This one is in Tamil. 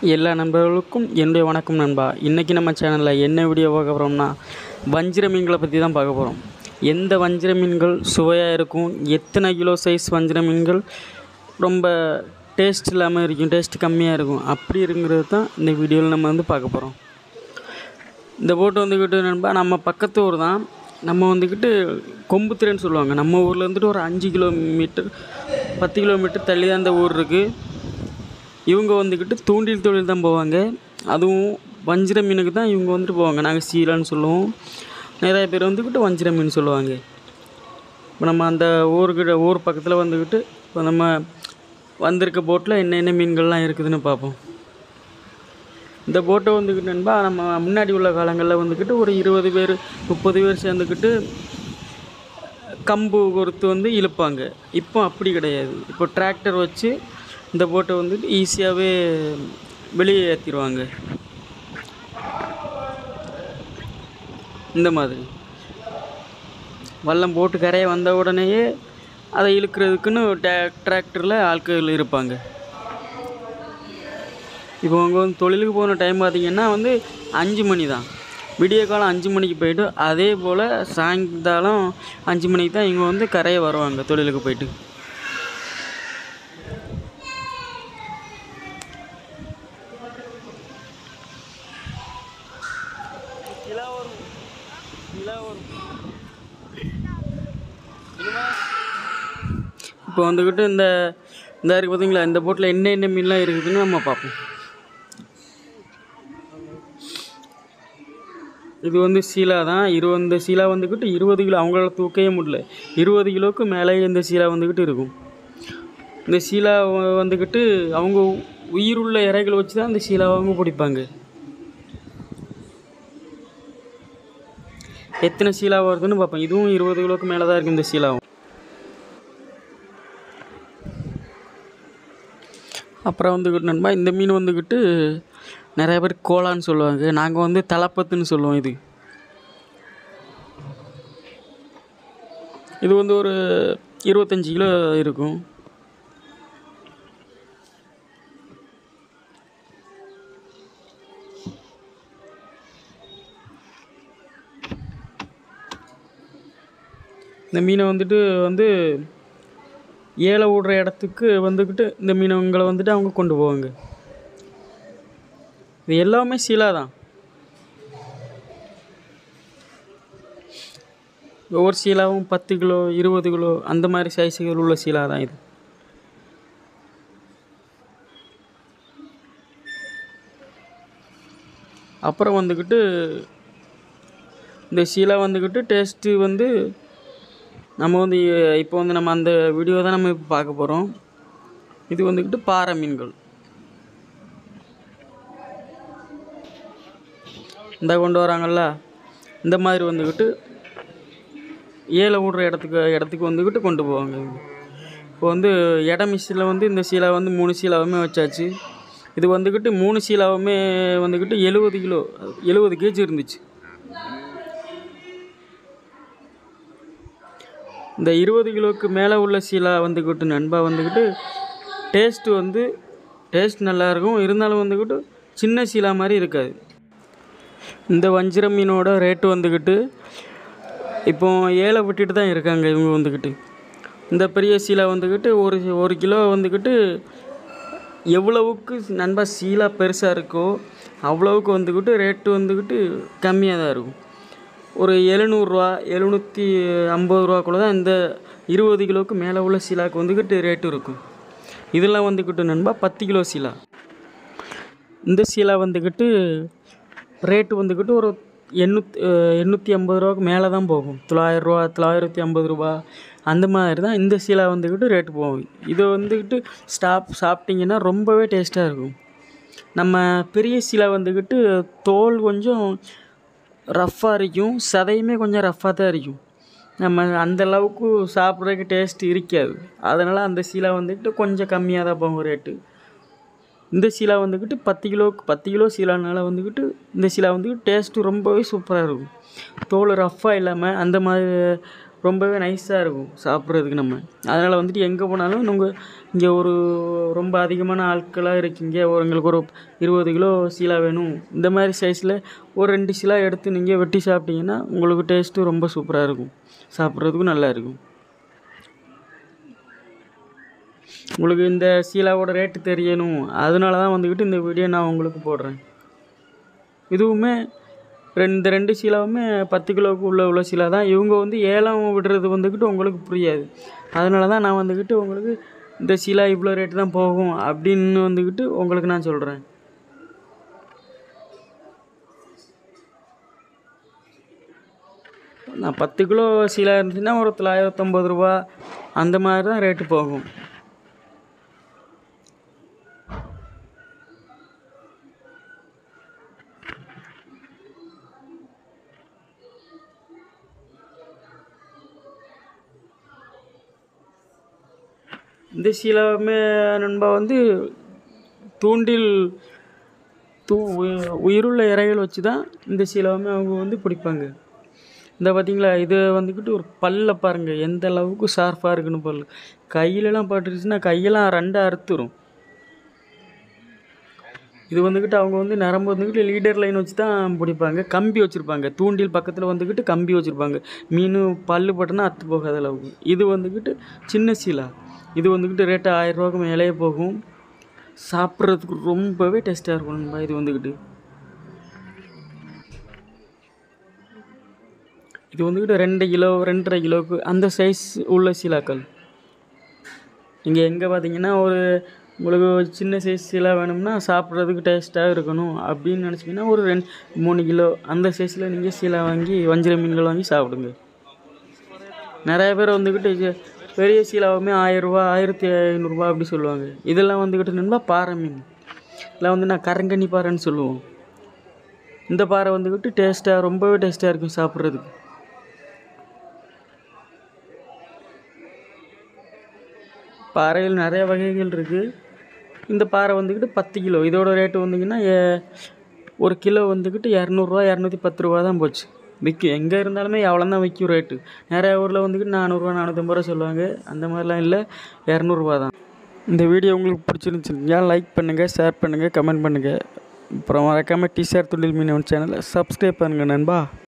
எல்லா நண்பர்களுக்கும் என்னுடைய வணக்கம் நண்பா இன்றைக்கி நம்ம சேனலில் என்ன வீடியோ பார்க்க போகிறோம்னா வஞ்சிர மீன்களை பற்றி தான் பார்க்க போகிறோம் எந்த வஞ்சிர மீன்கள் சுவையாக இருக்கும் எத்தனை கிலோ சைஸ் வஞ்சிர மீன்கள் ரொம்ப டேஸ்ட் இல்லாமல் இருக்கும் டேஸ்ட் கம்மியாக இருக்கும் அப்படி இருக்கிறது தான் இந்த வீடியோவில் நம்ம வந்து பார்க்க போகிறோம் இந்த போட்டு வந்துக்கிட்டு நண்பா நம்ம பக்கத்து ஊர் தான் நம்ம வந்துக்கிட்டு கொம்புத்திரைன்னு சொல்லுவாங்க நம்ம ஊரில் வந்துட்டு ஒரு அஞ்சு கிலோமீட்டர் பத்து கிலோமீட்டர் தள்ளி தான் இந்த ஊர் இருக்குது இவங்க வந்துக்கிட்டு தூண்டில் தொழில் தான் போவாங்க அதுவும் வஞ்சிர மீனுக்கு தான் இவங்க வந்துட்டு போவாங்க நாங்கள் சீலான்னு சொல்லுவோம் நிறைய பேர் வந்துக்கிட்டு வஞ்சிர மீன் சொல்லுவாங்க இப்போ நம்ம அந்த ஊருக்கிட்ட ஊர் பக்கத்தில் வந்துக்கிட்டு இப்போ நம்ம வந்திருக்க போட்டில் என்னென்ன மீன்கள்லாம் இருக்குதுன்னு பார்ப்போம் இந்த போட்டை வந்துக்கிட்டு நண்பா நம்ம முன்னாடி உள்ள காலங்களில் வந்துக்கிட்டு ஒரு இருபது பேர் முப்பது பேர் சேர்ந்துக்கிட்டு கம்பு கொடுத்து வந்து இழுப்பாங்க இப்போ அப்படி கிடையாது இப்போ டிராக்டர் வச்சு இந்த போட்டை வந்துட்டு ஈஸியாகவே வெளியே ஏற்றிடுவாங்க இந்த மாதிரி வல்லம் போட்டு கரையை வந்த உடனேயே அதை இழுக்கிறதுக்குன்னு டே டிராக்டரில் ஆட்கள் இருப்பாங்க இப்போ அவங்க வந்து தொழிலுக்கு போன டைம் பார்த்திங்கன்னா வந்து அஞ்சு மணி தான் விடிய காலம் அஞ்சு மணிக்கு போயிட்டு அதே போல் சாயங்காலம் அஞ்சு மணிக்கு தான் இவங்க வந்து கரையை வருவாங்க தொழிலுக்கு போயிட்டு இப்போ வந்துக்கிட்டு இந்த இந்த இருக்குது பார்த்தீங்களா இந்த போட்டில் என்ன என்ன மீன்லாம் இருக்குதுன்னு நம்ம பார்ப்போம் இது வந்து சீலா தான் இருபது இந்த சீலா வந்துக்கிட்டு இருபது கிலோ அவங்களால தூக்கவே முடியல இருபது கிலோவுக்கு மேலே இந்த சீலா வந்துக்கிட்டு இருக்கும் இந்த சீலா வ- வந்துக்கிட்டு அவங்க உயிருள்ள இறைகளை வச்சு தான் இந்த சீலாவை அவங்க பிடிப்பாங்க எத்தனை சீலா வருதுன்னு பார்ப்போம் இதுவும் இருபது கிலோவுக்கு மேலே தான் இருக்கும் இந்த சீலாவும் அப்புறம் வந்துக்கிட்டு நண்பா இந்த மீன் வந்துக்கிட்டு நிறைய பேர் கோலான்னு சொல்லுவாங்க நாங்கள் வந்து தலப்பத்துன்னு சொல்லுவோம் இது இது வந்து ஒரு இருபத்தஞ்சி கிலோ இருக்கும் இந்த மீனை வந்துட்டு வந்து ஏலை விடுற இடத்துக்கு வந்துக்கிட்டு இந்த மீனவங்களை வந்துட்டு அவங்க கொண்டு போவாங்க இது எல்லாமே சீலா தான் ஒவ்வொரு சீலாவும் பத்து கிலோ இருபது கிலோ அந்த மாதிரி சைஸுகள் உள்ள சீலா தான் இது அப்புறம் வந்துக்கிட்டு இந்த சீலா வந்துக்கிட்டு டேஸ்ட்டு வந்து நம்ம வந்து இப்போ வந்து நம்ம அந்த வீடியோ தான் நம்ம இப்போ பார்க்க போகிறோம் இது வந்துக்கிட்டு பாறை மீன்கள் இந்த கொண்டு வராங்கல்ல இந்த மாதிரி வந்துக்கிட்டு ஏழை விடுற இடத்துக்கு இடத்துக்கு வந்துக்கிட்டு கொண்டு போவாங்க இப்போ வந்து இட மிஷினில் வந்து இந்த சீலா வந்து மூணு சீலாவுமே வச்சாச்சு இது வந்துக்கிட்டு மூணு சீலாவுமே வந்துக்கிட்டு எழுபது கிலோ எழுபது கேஜி இருந்துச்சு இந்த இருபது கிலோவுக்கு மேலே உள்ள சீலா வந்துக்கிட்டு நண்பா வந்துக்கிட்டு டேஸ்ட்டு வந்து டேஸ்ட் நல்லாயிருக்கும் இருந்தாலும் வந்துக்கிட்டு சின்ன சீலா மாதிரி இருக்காது இந்த வஞ்சிர மீனோட ரேட்டு வந்துக்கிட்டு இப்போ ஏழை விட்டுட்டு தான் இருக்காங்க இவங்க வந்துக்கிட்டு இந்த பெரிய சீலா வந்துக்கிட்டு ஒரு ஒரு கிலோ வந்துக்கிட்டு எவ்வளவுக்கு நண்பா சீலா பெருசாக இருக்கோ அவ்வளவுக்கு வந்துக்கிட்டு ரேட்டு வந்துக்கிட்டு கம்மியாக தான் இருக்கும் ஒரு எழுநூறுவா எழுநூற்றி ஐம்பது ரூபாக்குள்ள தான் இந்த இருபது கிலோவுக்கு மேலே உள்ள சீலாவுக்கு வந்துக்கிட்டு ரேட்டு இருக்கும் இதெல்லாம் வந்துக்கிட்டு நண்பா பத்து கிலோ சீலா இந்த சீலா வந்துக்கிட்டு ரேட்டு வந்துக்கிட்டு ஒரு எண்ணூற்றி எண்ணூற்றி ஐம்பது ரூபாக்கு மேலே தான் போகும் தொள்ளாயிரம் ரூபா தொள்ளாயிரத்தி ஐம்பது ரூபா அந்த மாதிரி தான் இந்த சீலா வந்துக்கிட்டு ரேட்டு போகும் இதை வந்துக்கிட்டு ஸ்டாப் சாப்பிட்டிங்கன்னா ரொம்பவே டேஸ்ட்டாக இருக்கும் நம்ம பெரிய சீலா வந்துக்கிட்டு தோல் கொஞ்சம் ரஃப்பாக இருக்கும் சதையுமே கொஞ்சம் ரஃப்பாக தான் இருக்கும் நம்ம அந்த அளவுக்கு சாப்பிட்றதுக்கு டேஸ்ட் இருக்காது அதனால் அந்த சீலா வந்துக்கிட்டு கொஞ்சம் கம்மியாக தான் போகும் ரேட்டு இந்த சீலா வந்துக்கிட்டு பத்து கிலோவுக்கு பத்து கிலோ சீலானால வந்துக்கிட்டு இந்த சீலா வந்துக்கிட்டு டேஸ்ட்டு ரொம்பவே சூப்பராக இருக்கும் தோல் ரஃப்பாக இல்லாமல் அந்த மாதிரி ரொம்பவே நைஸாக இருக்கும் சாப்பிட்றதுக்கு நம்ம அதனால் வந்துட்டு எங்கே போனாலும் நீங்கள் இங்கே ஒரு ரொம்ப அதிகமான ஆட்களாக இருக்கீங்க ஒரு எங்களுக்கு ஒரு இருபது கிலோ சீலா வேணும் இந்த மாதிரி சைஸில் ஒரு ரெண்டு சீலா எடுத்து நீங்கள் வெட்டி சாப்பிட்டீங்கன்னா உங்களுக்கு டேஸ்ட்டு ரொம்ப சூப்பராக இருக்கும் சாப்பிட்றதுக்கும் நல்லா இருக்கும் உங்களுக்கு இந்த சீலாவோட ரேட்டு தெரியணும் அதனால தான் வந்துக்கிட்டு இந்த வீடியோ நான் உங்களுக்கு போடுறேன் இதுவுமே ரெண்டு ரெண்டு சீலாவுமே பத்து கிலோவுக்கு உள்ள உள்ள சீலா தான் இவங்க வந்து ஏலம் விடுறது வந்துக்கிட்டு உங்களுக்கு புரியாது அதனால தான் நான் வந்துக்கிட்டு உங்களுக்கு இந்த சீலா இவ்வளோ ரேட்டு தான் போகும் அப்படின்னு வந்துக்கிட்டு உங்களுக்கு நான் சொல்கிறேன் நான் பத்து கிலோ சீலா இருந்துச்சுன்னா ஒரு தொள்ளாயிரத்தொம்பது ரூபா அந்த மாதிரி தான் ரேட்டு போகும் இந்த சீலாவுமே நண்பா வந்து தூண்டில் தூ உயி- உயிருள்ள இறைகள் வச்சு தான் இந்த சீலாவுமே அவங்க வந்து பிடிப்பாங்க இந்த பார்த்தீங்களா இது வந்துக்கிட்டு ஒரு பல்ல பாருங்கள் எந்த அளவுக்கு ஷார்ப்பாக இருக்குன்னு பல் கையிலலாம் பட்டுருச்சுன்னா கையெல்லாம் ரெண்டாக அறுத்துரும் இது வந்துக்கிட்டு அவங்க வந்து நரம்பு வந்துக்கிட்டு லீடர் லைன் வச்சு தான் பிடிப்பாங்க கம்பி வச்சுருப்பாங்க தூண்டில் பக்கத்தில் வந்துக்கிட்டு கம்பி வச்சுருப்பாங்க மீன் பல்லு பட்டுனா அத்து போகாத அளவுக்கு இது வந்துக்கிட்டு சின்ன சீலா இது வந்துக்கிட்டு ரேட்டு ஆயிரரூவாக்கு மேலேயே போகும் சாப்பிட்றதுக்கு ரொம்பவே டேஸ்ட்டாக இருக்கும் நண்பா இது வந்துக்கிட்டு இது வந்துக்கிட்டு ரெண்டு கிலோ ரெண்டரை கிலோவுக்கு அந்த சைஸ் உள்ள சீலாக்கள் நீங்கள் எங்கே பார்த்தீங்கன்னா ஒரு உங்களுக்கு ஒரு சின்ன சைஸ் சீலா வேணும்னா சாப்பிட்றதுக்கு டேஸ்ட்டாக இருக்கணும் அப்படின்னு நினச்சிங்கன்னா ஒரு ரெண்டு மூணு கிலோ அந்த சைஸில் நீங்கள் சீலா வாங்கி வஞ்சிர மீன்கள் வாங்கி சாப்பிடுங்க நிறைய பேர் வந்துக்கிட்டு இது பெரிய சீலாவுமே ஆயிரரூபா ஆயிரத்தி ஐநூறுரூவா அப்படி சொல்லுவாங்க இதெல்லாம் வந்துக்கிட்டு நண்பா பாறை மீன் இதெல்லாம் வந்து நான் கரங்கண்ணி பாறைன்னு சொல்லுவோம் இந்த பாறை வந்துக்கிட்டு டேஸ்ட்டாக ரொம்பவே டேஸ்ட்டாக இருக்கும் சாப்பிட்றதுக்கு பாறையில் நிறைய வகைகள் இருக்குது இந்த பாறை வந்துக்கிட்டு பத்து கிலோ இதோட ரேட்டு வந்தீங்கன்னா ஏ- ஒரு கிலோ வந்துக்கிட்டு இரநூறுவா இரநூத்தி பத்து ரூபா தான் போச்சு விற்கும் எங்கே இருந்தாலுமே எவ்வளோ தான் விற்கும் ரேட்டு நிறைய ஊரில் வந்துக்கிட்டு நானூறுரூவா நானூற்றம்பது ரூபா சொல்லுவாங்க அந்த மாதிரிலாம் இல்லை இரநூறுவா தான் இந்த வீடியோ உங்களுக்கு பிடிச்சிருந்துச்சுன்னா லைக் பண்ணுங்கள் ஷேர் பண்ணுங்கள் கமெண்ட் பண்ணுங்கள் அப்புறம் மறக்காமல் டிஷர்ட் துண்டில் மீனவன் சேனலை சப்ஸ்கிரைப் பண்ணுங்கள் நண்பா